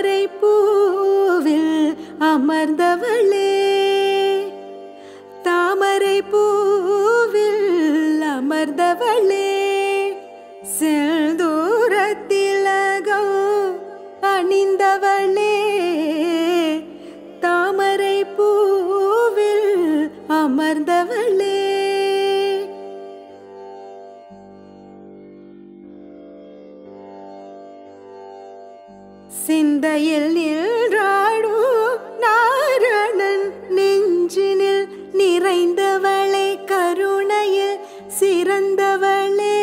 தாமரை பூவில் அமர்ந்தவளே தாமரை பூவில் அமர்ந்தவளே செல்தூரத்திலகம் அணிந்தவளே தாமரை பூவில் அமர்ந்தவளே சிந்தையில் நின்றாடோ நாரணன் நெஞ்சினில் நிறைந்தவளே கருணையில் சிறந்தவளே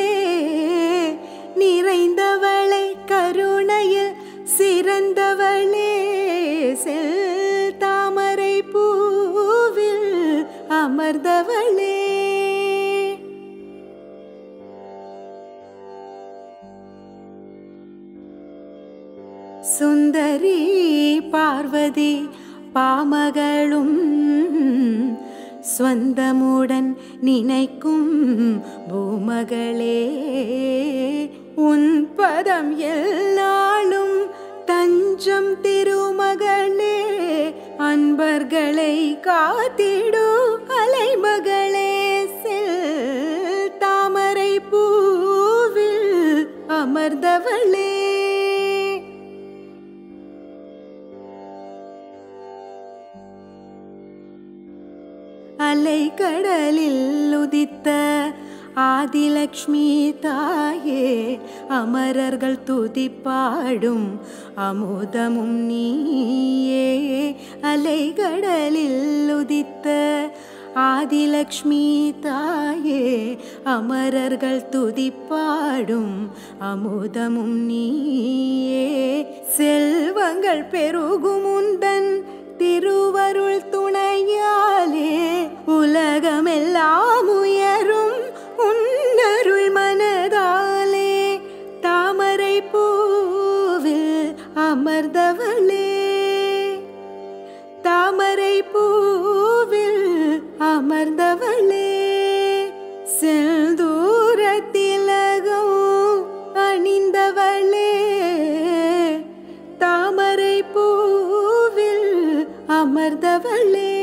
நிறைந்தவளே கருணையில் சிறந்தவளே செல் தாமரை பூவில் அமர்ந்தவளே சுந்தரி பார்வதி பாமகளும் சொந்தமுடன் நினைக்கும் பூமகளே உன் பதம் எல்லாளும் தஞ்சம் திருமகளே அன்பர்களை காத்திடு அலைமகளே செல் தாமரை பூவில் அமர்ந்தவளே அலை கடலில் உதித்த ஆதிலக்ஷ்மி தாயே அமரர்கள் துதிப்பாடும் அமுதமும் நீயே அலை கடலில் உதித்த ஆதிலக்ஷ்மி தாயே அமரர்கள் துதிப்பாடும் அமுதமும் நீயே செல்வங்கள் பெருகும் உந்தன் திருவருள் துணையாலே உலகமெல்லாம் உயரும் உன்னருள் மனதாலே தாமரை பூவில் அமர்ந்தவளே தாமரை பூவில் அமர்ந்தவளே செல்தூரத்திலகம் அணிந்தவளே தாமரை பூவில் அமர்ந்தவளே